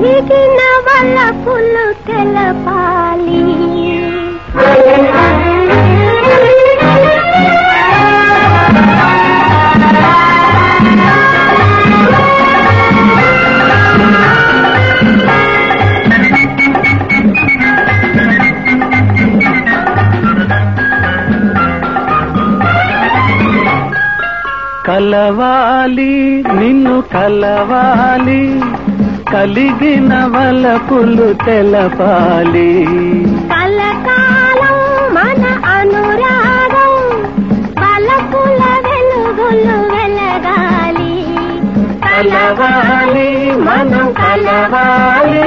కలిగిన వలపులు తెలపాలి కలవాలి నిన్ను కలవాలి కలిగిన వలపులు తెలపాలి కలకాలం మన అనురాగం వలపుల వెలుగులు వెలగాలి కలవాలి మనం కలవాలి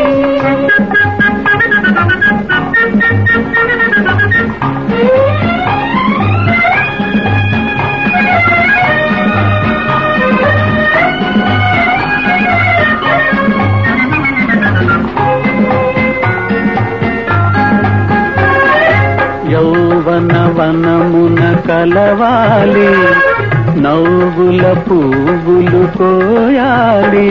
యౌవన వనమున కలవాలి నవ్వుల పువ్వులు కోయాలి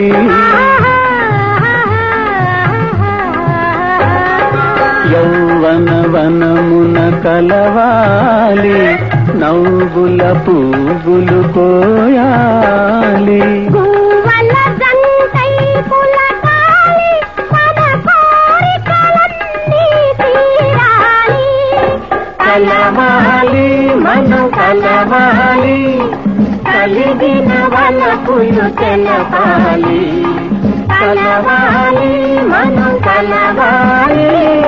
యౌవన వనమున కలవాలి నవ్వుల పువ్వులు కోయాలి గువ్వల జంటై పులకాలి మన కోరికలన్నీ తీరాలి కలవాలి మనం కలవాలి కలిగిన వలపులు తెలవాలి కలవాలి మనం కలవాలి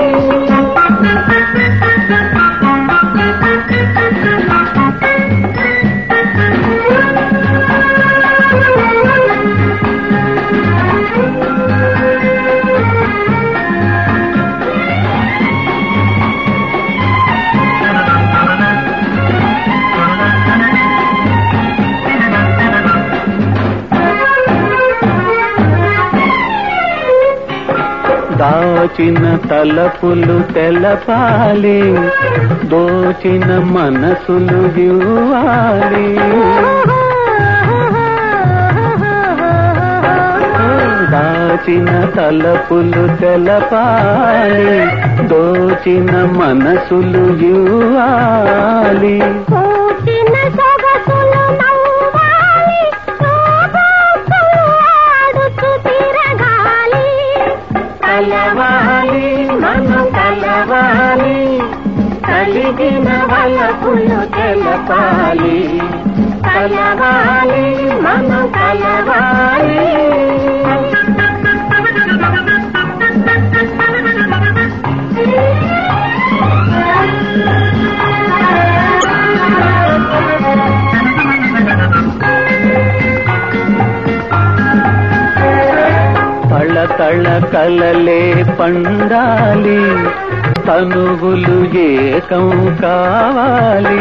దాచిన తలపులు తెలపాలి దోచిన మనసులు ఇవ్వాలి దాచిన తలపులు తెలపాలి దోచిన మనసులు ఇవ్వాలి కూచిన సొగసులు నవ్వాలి శోభాసులు ఆడుతూ తిరగాలి కలవాలి మనం కలవాలి కలిగిన వలపులు తెలపాలి కలవాలి మనం కలవాలి తళ తళ కలలే పండాలి తనువులు ఏకం కావాలి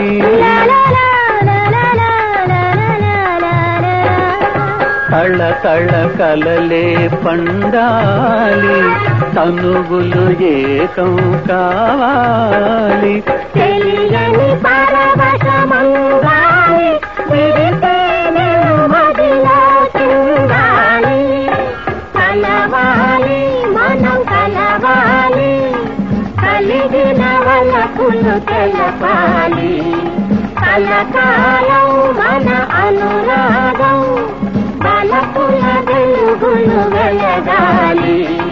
తళ తళ కలలే పండాలి తనువులు ఏకం కావాలి తెలియని పరవశమంగాలి విడితేనే మదిలో చిందాలి కలవాలి మనం కలవాలి కలిగిన వలపులు తెలపాలి కలకాలం మన అనురాగం వలపుల వెలుగులు వెలగాలి